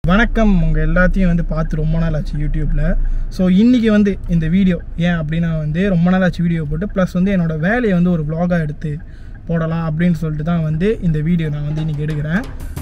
வணக்கம் உங்கள் எல்லாத்தையும் வந்து பார்த்து ரொம்ப நாள் ஆச்சு யூடியூப்பில் ஸோ இன்றைக்கி வந்து இந்த வீடியோ ஏன் அப்படின்னா வந்து ரொம்ப நாள் ஆச்சு வீடியோ போட்டு ப்ளஸ் வந்து என்னோடய வேலையை வந்து ஒரு vlog-ஆ எடுத்து போடலாம் அப்படின்னு சொல்லிட்டு தான் வந்து இந்த வீடியோ நான் வந்து இன்றைக்கி எடுக்கிறேன்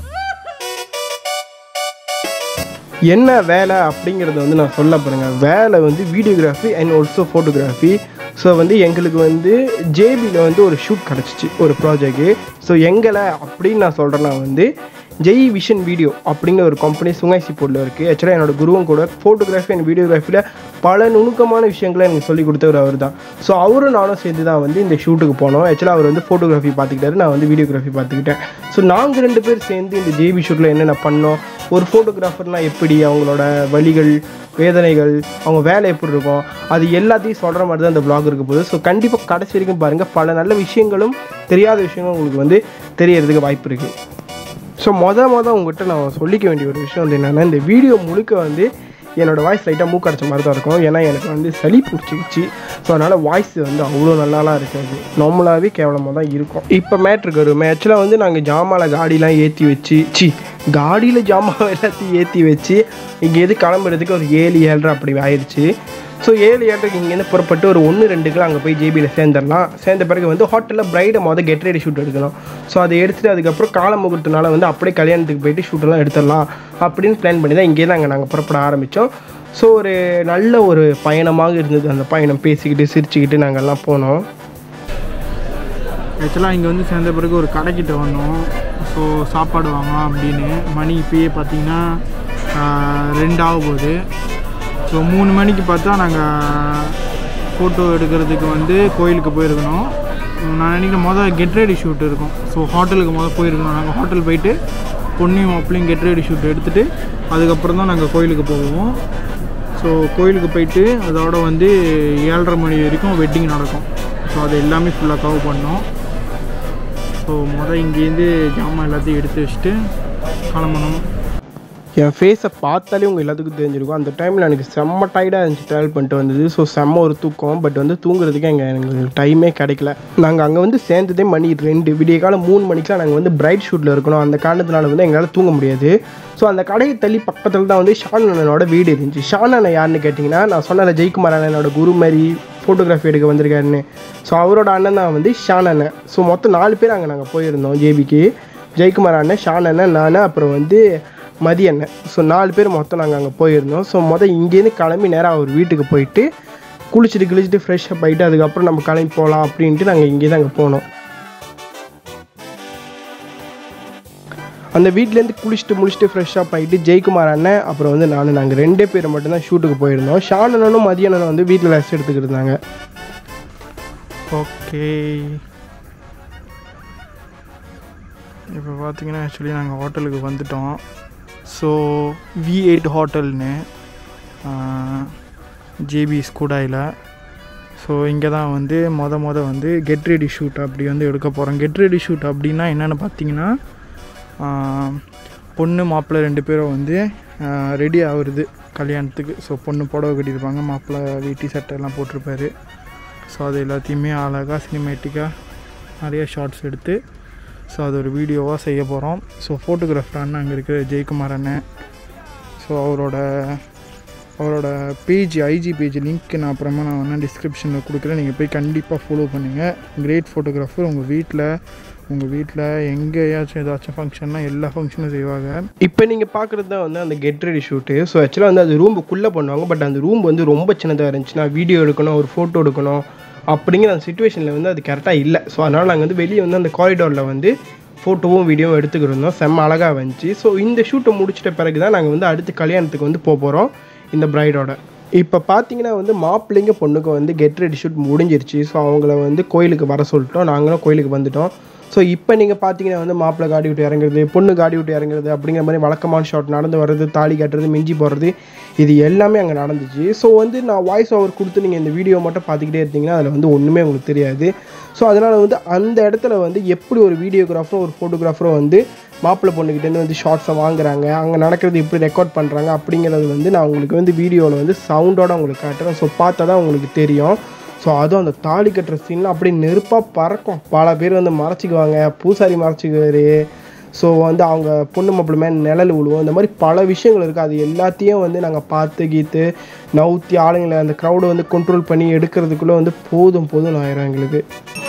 என்ன வேலை அப்படிங்கிறத வந்து நான் சொல்ல போகிறேங்க வேலை வந்து videography and also photography so வந்து எங்களுக்கு வந்து ஜேபியில் வந்து ஒரு ஷூட் கிடச்சிச்சு ஒரு ப்ராஜெக்ட்டு ஸோ எங்களை அப்படின்னு நான் சொல்கிறேன்னா வந்து ஜெய் விஷன் வீடியோ அப்படிங்கிற ஒரு கம்பெனி சுங்காய்சி போர்டில் இருக்குது ஆக்சுவலாக என்னோட குருவும் கூட ஃபோட்டோகிராஃபி அண்ட் வீடியோகிராஃபியில் பல நுணுக்கமான விஷயங்களை எனக்கு சொல்லி கொடுத்தவர் அவர் தான் ஸோ அவரும் நானும் சேர்ந்து தான் வந்து இந்த ஷூட்டுக்கு போனோம் ஆக்சுவலாக அவர் வந்து ஃபோட்டோகிராஃபி பார்த்துக்கிட்டாரு நான் வந்து வீடியோகிராஃபி பார்த்துக்கிட்டேன் ஸோ நாங்கள் ரெண்டு பேர் சேர்ந்து இந்த ஜேபி ஷூட்டில் என்னென்ன பண்ணோம் ஒரு ஃபோட்டோகிராஃபர்னால் எப்படி அவங்களோட வழிகள் வேதனைகள் அவங்க வேலை எப்படி இருக்கும் அது எல்லாத்தையும் சொல்கிற மாதிரி தான் இந்த vlog இருக்க போகுது ஸோ கண்டிப்பாக கடைசி வரைக்கும் பாருங்கள் பல நல்ல விஷயங்களும் தெரியாத விஷயங்களும் உங்களுக்கு வந்து தெரியறதுக்கு வாய்ப்பு இருக்குது ஸோ மொதல் மொதல் உங்கள்கிட்ட நான் சொல்லிக்க வேண்டிய ஒரு விஷயம் வந்து என்னென்னா இந்த வீடியோ முழுக்க வந்து என்னோடய வாய்ஸ் லைட்டாக மூக்கடைச்ச மாதிரி தான் இருக்கும் ஏன்னா எனக்கு வந்து சளி பிடிச்சிக்கிச்சு ஸோ அதனால் வாய்ஸ் வந்து அவ்வளோ நல்லாலாம் இருக்காது நார்மலாகவே கேவலமாக தான் இருக்கும் இப்போ மேட்ருக்கு வருமே ஆக்சுவலாக வந்து நாங்கள் ஜாமாவில் காடிலாம் ஏற்றி வச்சு சி காடியில் ஜாமாவை எல்லாத்தையும் ஏற்றி வச்சு இங்கேருந்து கிளம்புறதுக்கு ஒரு ஏழு ஏழரை அப்படி ஆயிடுச்சு ஸோ ஏழு ஏழரைக்கு இங்கேருந்து புறப்பட்டு ஒரு ஒன்று ரெண்டுக்குலாம் அங்கே போய் ஜேபியில் சேர்ந்துடலாம் சேர்ந்த பிறகு வந்து ஹோட்டலில் பிரைடை மொதல் கெட் ரெடி ஷூட் எடுக்கணும் ஸோ அதை எடுத்துகிட்டு அதுக்கப்புறம் கால முகூர்த்தனால வந்து அப்படியே கல்யாணத்துக்கு போயிட்டு ஷூட்டெல்லாம் எடுத்துடலாம் அப்படின்னு பிளான் பண்ணி தான் இங்கேருந்து அங்கே நாங்கள் புறப்பட ஆரம்பித்தோம் ஸோ ஒரு நல்ல ஒரு பயணமாக இருந்தது அந்த பயணம் பேசிக்கிட்டு சிரிச்சுக்கிட்டு நாங்கள்லாம் போனோம் ஆக்சுவலாக இங்கே வந்து சேர்ந்த பிறகு ஒரு கடைக்கிட்ட வந்தோம் ஸோ சாப்பாடு வாங்கலாம் அப்படின்னு மணி இப்பயே பார்த்தீங்கன்னா ஆஹ், ரெண்டு ஆக போகுது ஸோ மூணு மணிக்கு பார்த்தா நாங்கள் ஃபோட்டோ எடுக்கிறதுக்கு வந்து கோயிலுக்கு போயிருக்கணும் நான் நினைக்கிறேன் மொதல் கெட் ரெடி ஷூட் இருக்கும் ஸோ ஹோட்டலுக்கு மொதல் போயிருக்கணும் நாங்கள் ஹோட்டல் போயிட்டு பொன்னியும் மாப்பிளையும் கெட் ரெடி ஷூட் எடுத்துகிட்டு அதுக்கப்புறம் தான் நாங்கள் கோயிலுக்கு போவோம் ஸோ கோயிலுக்கு போயிட்டு அதோட வந்து ஏழரை மணி வரைக்கும் வெட்டிங் நடக்கும் ஸோ அது எல்லாமே ஃபுல்லாக கவர் பண்ணோம் ஸோ மொதல் இங்கேருந்து ஜாமான் எல்லாத்தையும் எடுத்து வச்சுட்டு கிளம்பணும் என் ஃபேஸை பார்த்தாலே உங்கள் எல்லாத்துக்கும் தெரிஞ்சிருக்கும் அந்த டைமில் எனக்கு செம்ம டயர்டாக இருந்துச்சு ட்ராவல் பண்ணிட்டு வந்தது ஸோ செம்ம ஒரு தூக்கம் பட் வந்து தூங்குறதுக்கு எங்கள் எங்களுக்கு டைமே கிடைக்கல நாங்கள் அங்கே வந்து சேர்ந்ததே மணி ரெண்டு விடிய காலம் மூணு மணிக்கெலாம் நாங்கள் வந்து பிரைட் ஷூட்டில் இருக்கணும் அந்த காரணத்தினால வந்து எங்களால் தூங்க முடியாது ஸோ அந்த கடையை தள்ளி பக்கத்தில் தான் வந்து ஷான் அண்ணனோட வீடு இருந்துச்சு ஷான் அண்ணன் யாருன்னு கேட்டிங்கன்னா நான் சொன்னல ஜெயக்குமார் அண்ணனோட குரு மாதிரி ஃபோட்டோகிராஃபி எடுக்க வந்திருக்காருன்னு ஸோ அவரோட அண்ணன் தான் வந்து ஷான் அண்ணன் ஸோ மொத்தம் நாலு பேர் அங்கே நாங்கள் போயிருந்தோம் ஜேபிக்கு ஜெயக்குமார் அண்ணன் ஷான் அண்ணன் நான் அப்புறம் வந்து மதி அண்ணன் ஸோ நாலு பேர் மொத்தம் நாங்கள் அங்கே போயிருந்தோம் ஸோ மொதல் இங்கேருந்து கிளம்பி நேராக அவர் வீட்டுக்கு போயிட்டு குளிச்சுட்டு கிழிச்சிட்டு ஃப்ரெஷ் அப் ஆகிட்டு அதுக்கப்புறம் நம்ம கிளம்பி போகலாம் அப்படின்ட்டு நாங்கள் இங்கேருந்து அங்கே போனோம் அந்த வீட்லேருந்து குளிச்சுட்டு முடிச்சுட்டு ஃப்ரெஷ் அப் ஆகிட்டு ஜெயக்குமார் அண்ணன் அப்புறம் வந்து நான் நாங்கள் ரெண்டே பேர் மட்டும்தான் ஷூட்டுக்கு போயிருந்தோம் ஷான் அண்ணனும் மதிய அண்ணனும் வந்து வீட்டில் ரெஸ்ட் எடுத்துக்கிட்டு இருந்தாங்க ஓகே இப்போ பார்த்தீங்கன்னா ஆக்சுவலி நாங்கள் ஹோட்டலுக்கு வந்துட்டோம் ஸோ வி எயிட் ஹோட்டல்னு ஜேபி ஸ்கூடாயில் ஸோ இங்கே தான் வந்து மொத மொத வந்து கெட் ரெடி ஷூட் அப்படி வந்து எடுக்க போகிறோம் கெட் ரெடி ஷூட் அப்படின்னா என்னென்னு பார்த்தீங்கன்னா ஆஹ், பொண்ணு மாப்பிள்ளை ரெண்டு பேரும் வந்து ரெடி ஆகுறது கல்யாணத்துக்கு ஸோ பொண்ணு புடவை கட்டியிருப்பாங்க மாப்பிள்ளை வேட்டி சட்டை எல்லாம் போட்டிருப்பாரு ஸோ அது எல்லாத்தையுமே அழகாக சினிமேட்டிக்காக நிறைய ஷார்ட்ஸ் எடுத்து ஸோ அது ஒரு வீடியோவாக செய்ய போகிறோம் ஸோ ஃபோட்டோகிராஃபர் அண்ணன் அங்கே இருக்கிற ஜெயக்குமார் அண்ணன் ஸோ அவரோட அவரோட பேஜ் ஐஜி பேஜ் லிங்க் நான் அப்புறமா நான் வேணால் டிஸ்கிரிப்ஷனில் கொடுக்குறேன் நீங்கள் போய் கண்டிப்பாக ஃபாலோ பண்ணுங்கள் கிரேட் ஃபோட்டோகிராஃபர் உங்கள் வீட்டில் உங்கள் வீட்டில் எங்கேயாச்சும் ஏதாச்சும் ஃபங்க்ஷன்னா எல்லா ஃபங்க்ஷனும் செய்வாங்க இப்போ நீங்கள் பார்க்குறது தான் வந்து அந்த கெட் ரெடி ஷூட்டு ஸோ ஆக்சுவலாக வந்து அது ரூமுக்குள்ளே பண்ணுவாங்க பட் அந்த ரூம் வந்து ரொம்ப சின்னதாக இருந்துச்சு நான் வீடியோ எடுக்கணும் ஒரு ஃபோட்டோ எடுக்கணும் அப்படிங்கிற அந்த சுச்சுவேஷனில் வந்து அது கரெக்டாக இல்லை ஸோ அதனால் நாங்கள் வந்து வெளியே வந்து அந்த காரிடாரில் வந்து ஃபோட்டோவும் வீடியோவும் எடுத்துக்கிருந்தோம் செம்ம அழகாக வந்துச்சு ஸோ இந்த ஷூட்டை முடிச்சிட்ட பிறகு தான் நாங்கள் வந்து அடுத்து கல்யாணத்துக்கு வந்து போக போகிறோம் இந்த பிரைடோட இப்போ பார்த்தீங்கன்னா வந்து மாப்பிள்ளைங்க பொண்ணுக்கு வந்து கெட் ரெடி ஷூட் முடிஞ்சிருச்சு ஸோ அவங்கள வந்து கோயிலுக்கு வர சொல்லிட்டோம் நாங்களும் கோயிலுக்கு வந்துட்டோம் ஸோ இப்போ நீங்கள் பார்த்தீங்கன்னா வந்து மாப்பிள்ளை காடி விட்டு இறங்குறது பொண்ணு காடி விட்டு இறங்குறது அப்படிங்கிற மாதிரி வழக்கமான ஷாட் நடந்து வர்றது தாலி கட்டுறது மிஞ்சி போடுறது இது எல்லாமே அங்கே நடந்துச்சு ஸோ வந்து நான் வாய்ஸ் ஓவர் கொடுத்து நீங்கள் இந்த வீடியோ மட்டும் பார்த்துக்கிட்டே இருந்தீங்கன்னா அதில் வந்து ஒன்றுமே உங்களுக்கு தெரியாது ஸோ அதனால் வந்து அந்த இடத்துல வந்து எப்படி ஒரு வீடியோகிராஃபரும் ஒரு ஃபோட்டோகிராஃபரும் வந்து மாப்பிள்ளை பொண்ணுக்கிட்டேருந்து வந்து ஷார்ட்ஸை வாங்குறாங்க அங்கே நடக்கிறது எப்படி ரெக்கார்ட் பண்ணுறாங்க அப்படிங்கிறது வந்து நான் உங்களுக்கு வந்து வீடியோவில் வந்து சவுண்டோட உங்களுக்கு காட்டுறேன் ஸோ பார்த்தா தான் உங்களுக்கு தெரியும் ஸோ அதுவும் அந்த தாலி கட்டுற சீன்லாம் அப்படியே நெருப்பாக பறக்கும் பல பேர் வந்து மறைச்சிக்குவாங்க பூசாரி மறைச்சிக்குவாரு ஸோ வந்து அவங்க பொண்ணு மாப்பிள்ளை மேலே நிழல் விழுவோம் இந்த மாதிரி பல விஷயங்கள் இருக்குது அது எல்லாத்தையும் வந்து நாங்கள் பார்த்து கீத்து நவுத்தி ஆளுங்களை அந்த க்ரௌடை வந்து கண்ட்ரோல் பண்ணி எடுக்கிறதுக்குள்ளே வந்து போதும் போதும் ஆயிரும் எங்களுக்கு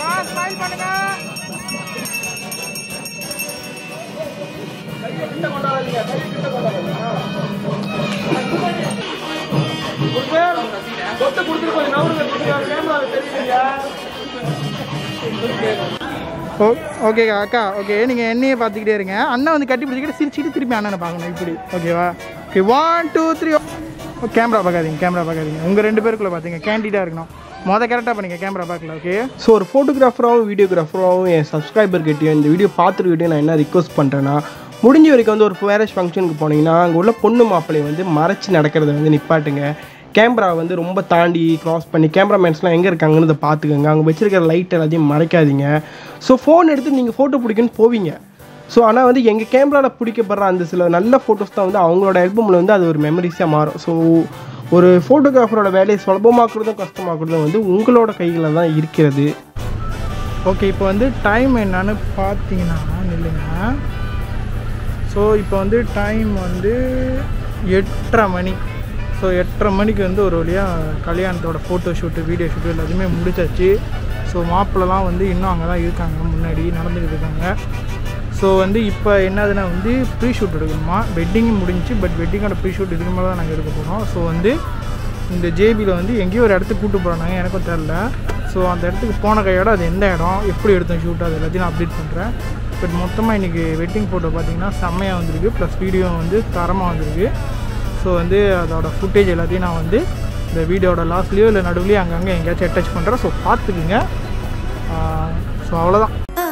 ஓ ஓகே அக்கா ஓகே நீங்கள் என்னையே பார்த்துக்கிட்டே இருங்க அண்ணன் வந்து கட்டி பிடிச்சிக்கிட்டு சிரிச்சிட்டு திருப்பி அண்ணனை பார்க்கணும் இப்படி ஓகேவா okay one two three camera பார்க்காதீங்க கேமரா பார்க்காதீங்க உங்கள் ரெண்டு பேருக்குள்ளே பார்த்தீங்க கேண்டிடாக இருக்கணும் மொதல் கரெக்டாக பண்ணிங்க கேமரா பார்க்கல ஓகே ஸோ ஒரு ஃபோட்டோகிராஃபராகவும் வீடியோகிராஃபராகவும் என் சப்ஸ்கிரைபர்கிட்டையும் இந்த வீடியோ பார்த்துருக்கிட்டையும் நான் என்ன ரிக்வஸ்ட் பண்ணுறேன்னா முடிஞ்ச வரைக்கும் வந்து ஒரு மேரேஜ் ஃபங்க்ஷனுக்கு போனீங்கன்னா அங்கே உள்ள பொண்ணு மாப்பிள்ளையை வந்து மறைச்சு நடக்கிறத வந்து நிப்பாட்டுங்க கேமரா வந்து ரொம்ப தாண்டி க்ராஸ் பண்ணி கேமராமேன்ஸ்லாம் எங்கே இருக்காங்கன்னு இதை பார்த்துக்கோங்க அங்கே வச்சிருக்கிற லைட் எல்லாத்தையும் மறைக்காதீங்க ஸோ ஃபோன் எடுத்து நீங்கள் ஃபோட்டோ பிடிக்குன்னு போவீங்க ஸோ ஆனால் வந்து எங்கள் கேமராவில் பிடிக்கப்படுற அந்த சில நல்ல ஃபோட்டோஸ் தான் வந்து அவங்களோட ஆல்பமில் வந்து அது ஒரு மெமரிஸாக மாறும் ஸோ ஒரு ஃபோட்டோகிராஃபரோட வேலையை சுலபமாக்குறதும் கஷ்டமாக்குறதும் வந்து உங்களோட கைகளில் தான் இருக்கிறது ஓகே இப்போ வந்து டைம் என்னன்னு பார்த்தீங்கன்னா நில்லுங்க ஸோ இப்போ வந்து டைம் வந்து எட்டரை மணி ஸோ எட்டரை மணிக்கு வந்து ஒரு வழியாக கல்யாணத்தோட ஃபோட்டோ ஷூட்டு வீடியோ ஷூட்டு எல்லாத்தையுமே முடிச்சாச்சு ஸோ மாப்பிள்ளலாம் வந்து இன்னும் அங்கே தான் இருக்காங்க முன்னாடி நடந்துக்கிட்டு இருக்காங்க ஸோ வந்து இப்போ என்னதுன்னா வந்து ப்ரீ ஷூட் எடுக்கணுமா வெட்டிங்கும் முடிஞ்சுச்சு பட் வெட்டிங்கோட ப்ரீ ஷூட் இதுக்கு மேலே தான் நாங்கள் எடுக்க போகிறோம் ஸோ வந்து இந்த ஜேபியில் வந்து எங்கேயோ ஒரு இடத்துக்கு கூட்டு போகிறாங்க எனக்கும் தெரில ஸோ அந்த இடத்துக்கு போன கையோட அது எந்த இடம் எப்படி எடுத்தோம் ஷூட் அது எல்லாத்தையும் நான் அப்டேட் பண்ணுறேன் பட் மொத்தமாக இன்றைக்கி வெட்டிங் ஃபோட்டோ பார்த்தீங்கன்னா செம்மையாக வந்திருக்கு ப்ளஸ் வீடியோ வந்து தரமாக வந்திருக்கு ஸோ வந்து அதோட ஃபுட்டேஜ் எல்லாத்தையும் நான் வந்து இந்த வீடியோட லாஸ்ட்லேயோ இல்லை நடுவுலையோ அங்கங்கே எங்கேயாச்சும் அட்டாச் பண்ணுறேன் ஸோ பார்த்துக்குங்க ஸோ அவ்வளோதான்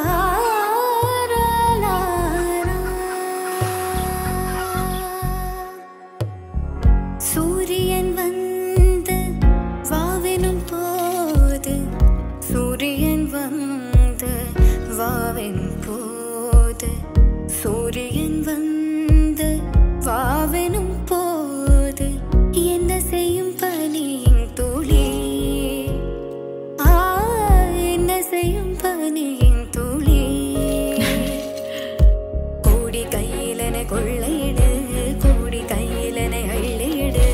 சூரியன் வந்து வாவெனும் போது சூரியன் வந்து வாவெனும் போது சூரியன் வந்து வாவெனும் போது என்ன செய்யும் பனியின் துளி ஆ என்ன செய்யும் பனியின் துளி கோடி கையிலனை கொள்ளையிடு கோடி கையிலனை அள்ளியிடு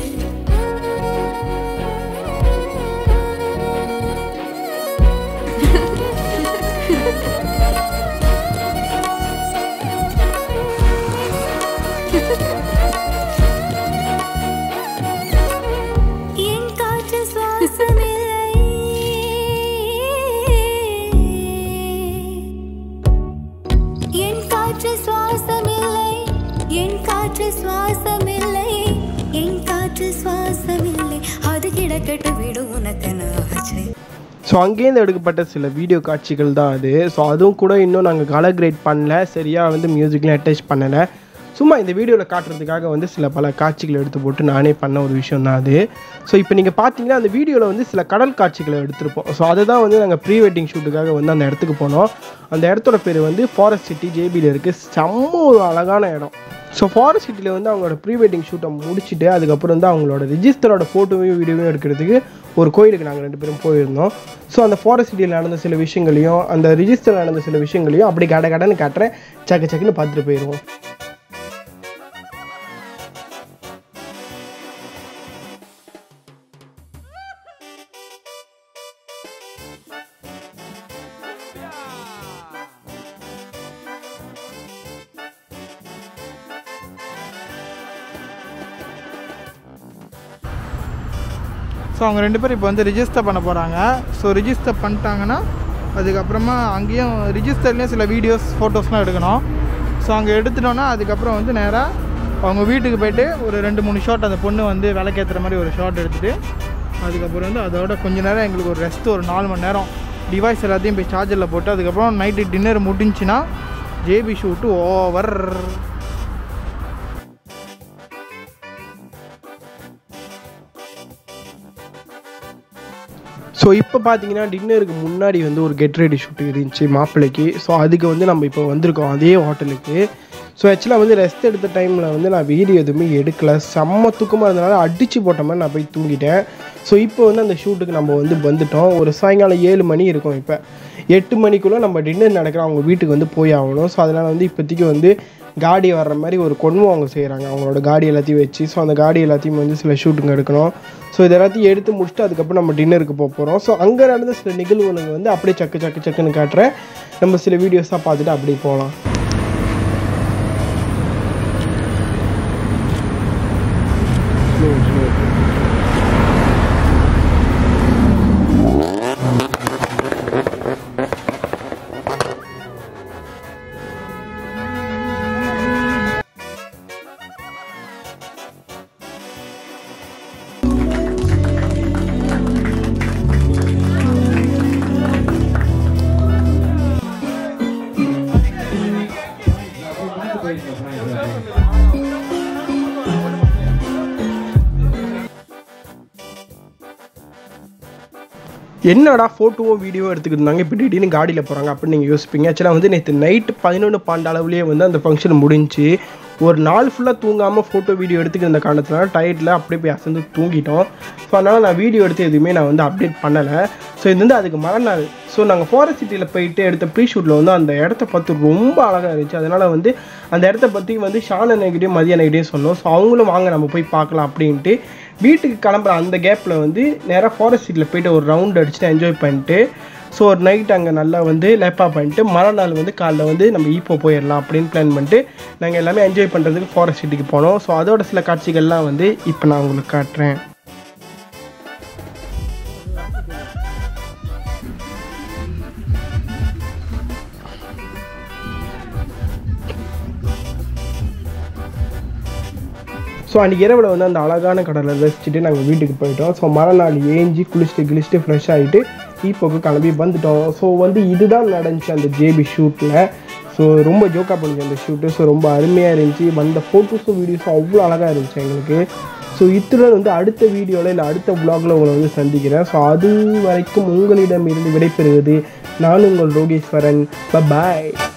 என் காற்று சுவாசமில்லை என் காற்று சுவாசமில்லை என் காற்று சுவாசமில்லை என் காற்று சுவாசமில்லை அது கிடக்கட்டு விடு உனக்கு நாச்சு ஸோ அங்கேருந்து எடுக்கப்பட்ட சில வீடியோ காட்சிகள் தான் அது ஸோ அதுவும் கூட இன்னும் நாங்கள் கலர் கிரேட் பண்ணல சரியாக வந்து மியூசிக்லாம் அட்டாச் பண்ணலை சும்மா இந்த வீடியோவில் காட்டுறதுக்காக வந்து சில பல காட்சிகள் எடுத்து போட்டு நானே பண்ண ஒரு விஷயம் தான் அது ஸோ இப்போ நீங்கள் பார்த்தீங்கன்னா அந்த வீடியோவில் வந்து சில கடல் காட்சிகளை எடுத்திருப்போம் ஸோ அதை தான் வந்து நாங்கள் ப்ரீ வெட்டிங் ஷூட்டுக்காக வந்து அந்த இடத்துக்கு போனோம் அந்த இடத்தோட பேர் வந்து ஃபாரஸ்ட் சிட்டி ஜேபியில் இருக்குது செம்ம ஒரு அழகான இடம் ஸோ ஃபாரஸ்ட் சிட்டியில் வந்து அவங்களோட ப்ரீ வெட்டிங் ஷூட்டை முடிச்சுட்டு அதுக்கப்புறம் வந்து அவங்களோட ரிஜிஸ்டரோட ஃபோட்டோவையும் வீடியோவையும் எடுக்கிறதுக்கு ஒரு கோயிலுக்கு நாங்கள் ரெண்டு பேரும் போயிருந்தோம் ஸோ அந்த ஃபாரஸ்ட் சிட்டியில் நடந்த சில விஷயங்களையும் அந்த ரிஜிஸ்டர் நடந்த சில விஷயங்களையும் அப்படி கட கடன்னு காட்டுறேன் சக்கு சக்குன்னு பார்த்துட்டு போயிடுவோம் ஸோ அவங்க ரெண்டு பேரும் இப்போ வந்து ரிஜிஸ்டர் பண்ண போகிறாங்க ஸோ ரிஜிஸ்டர் பண்ணிட்டாங்கன்னா அதுக்கப்புறமா அங்கேயும் ரிஜிஸ்டர்லேயும் சில வீடியோஸ் ஃபோட்டோஸ்லாம் எடுக்கணும் ஸோ அங்கே எடுத்துட்டோன்னா அதுக்கப்புறம் வந்து நேராக அவங்க வீட்டுக்கு போயிட்டு ஒரு ரெண்டு மூணு ஷாட் அந்த பொண்ணு வந்து விளக்கேற்றுற மாதிரி ஒரு ஷாட் எடுத்துகிட்டு அதுக்கப்புறம் வந்து அதோட கொஞ்ச நேரம் எங்களுக்கு ஒரு ரெஸ்ட் ஒரு நாலு மணி நேரம் டிவைஸ் எல்லாத்தையும் போய் சார்ஜரில் போட்டு அதுக்கப்புறம் நைட்டு டின்னர் முடிஞ்சுன்னா ஜேபி ஷூட்டு ஓவர் ஸோ இப்போ பார்த்தீங்கன்னா டின்னருக்கு முன்னாடி வந்து ஒரு கெட் ரெடி ஷூட் இருந்துச்சு மாப்பிள்ளைக்கு ஸோ அதுக்கு வந்து நம்ம இப்போ வந்திருக்கோம் அதே ஹோட்டலுக்கு ஸோ ஆக்சுவலாக வந்து ரெஸ்ட் எடுத்த டைமில் வந்து நான் வீடியோ எதுவுமே எடுக்கல செம்ம தூக்கமாக இருந்தனால அடித்து போட்ட மாதிரி நான் போய் தூங்கிட்டேன் ஸோ இப்போ வந்து அந்த ஷூட்டுக்கு நம்ம வந்து வந்துட்டோம் ஒரு சாயங்காலம் ஏழு மணி இருக்கும் இப்போ எட்டு மணிக்குள்ளே நம்ம டின்னர் நடக்கிற அவங்க வீட்டுக்கு வந்து போய் ஆகணும் ஸோ அதனால் வந்து இப்போதைக்கு வந்து காடி வர்ற மாதிரி ஒரு கொன்மம் அவங்க செய்கிறாங்க அவங்களோட காடி எல்லாத்தையும் வச்சு ஸோ அந்த காடி எல்லாத்தையும் வந்து சில ஷூட்டுங்க எடுக்கணும் ஸோ இது எல்லாத்தையும் எடுத்து முடிச்சுட்டு அதுக்கப்புறம் நம்ம டின்னருக்கு போக போகிறோம் ஸோ அங்கே நடந்த சில நிகழ்வுகளுங்க வந்து அப்படியே சக்கு சக்கு சக்குன்னு காட்டுறேன் நம்ம சில வீடியோஸாக பார்த்துட்டு அப்படியே போகலாம் என்னடா ஃபோட்டோவோ வீடியோ எடுத்துக்கிட்டு இருந்தாங்க இப்போ திடீர்னு காடியில் போகிறாங்க அப்படின்னு நீங்கள் யோசிப்பீங்க ஆக்சுவலாக வந்து நேற்று நைட்டு பதினொன்று பன்னெண்டு அளவுலேயே வந்து அந்த ஃபங்க்ஷன் முடிஞ்சு ஒரு நாள் ஃபுல்லாக தூங்காமல் ஃபோட்டோ வீடியோ எடுத்துக்கிட்டு இருந்த காரணத்தினால டயர்டில் அப்படியே போய் அசந்து தூங்கிட்டோம் ஸோ அதனால் நான் வீடியோ எடுத்து எதுவுமே நான் வந்து அப்டேட் பண்ணலை ஸோ இது வந்து அதுக்கு மறுநாள் ஸோ நாங்கள் ஃபாரஸ்ட் சிட்டியில் போயிட்டு எடுத்த ப்ரீ ஷூட்டில் வந்து அந்த இடத்த பார்த்து ரொம்ப அழகாக இருந்துச்சு அதனால் வந்து அந்த இடத்த பற்றி வந்து ஷான் அன்னைக்கிட்டையும் மதிய அன்னைக்கிட்டையும் சொன்னோம் ஸோ அவங்களும் வாங்க நம்ம போய் பார்க்கலாம் அப்படின்ட்டு வீட்டுக்கு கிளம்புற அந்த கேப்பில் வந்து நேராக ஃபாரஸ்ட் சிட்டியில் போயிட்டு ஒரு ரவுண்ட் அடிச்சுட்டு என்ஜாய் பண்ணிட்டு ஸோ ஒரு நைட் அங்கே நல்லா வந்து லேப்பா பண்ணிட்டு மறுநாள் வந்து காலைல வந்து நம்ம ஈப்போ போயிடலாம் அப்படின்னு பிளான் பண்ணிட்டு நாங்கள் எல்லாமே என்ஜாய் பண்ணுறதுக்கு ஃபாரஸ்ட் சிட்டிக்கு போனோம் ஸோ அதோட சில காட்சிகள்லாம் வந்து இப்போ நான் உங்களுக்கு காட்டுறேன் ஸோ அன்றைக்கி இரவில் வந்து அந்த அழகான கடலை ரசிச்சுட்டு நாங்கள் வீட்டுக்கு போயிட்டோம் ஸோ மறுநாள் ஏஞ்சி குளிச்சுட்டு கிழிச்சிட்டு ஃப்ரெஷ் ஆகிட்டு ஈப்போக்கு கிளம்பி வந்துட்டோம் ஸோ வந்து இதுதான் நடந்துச்சு அந்த ஜேபி ஷூட்டில் ஸோ ரொம்ப ஜோக்காக பண்ணுச்சு அந்த ஷூட்டு ஸோ ரொம்ப அருமையாக இருந்துச்சு வந்த ஃபோட்டோஸும் வீடியோஸும் அவ்வளோ அழகாக இருந்துச்சு எங்களுக்கு ஸோ இத்துடன் வந்து அடுத்த வீடியோவில் இல்லை அடுத்த vlogல உங்களை வந்து சந்திக்கிறேன் ஸோ அது வரைக்கும் உங்களிடம் இருந்து விடைபெறுவது நான் உங்கள் ரோகேஸ்வரன் பாய்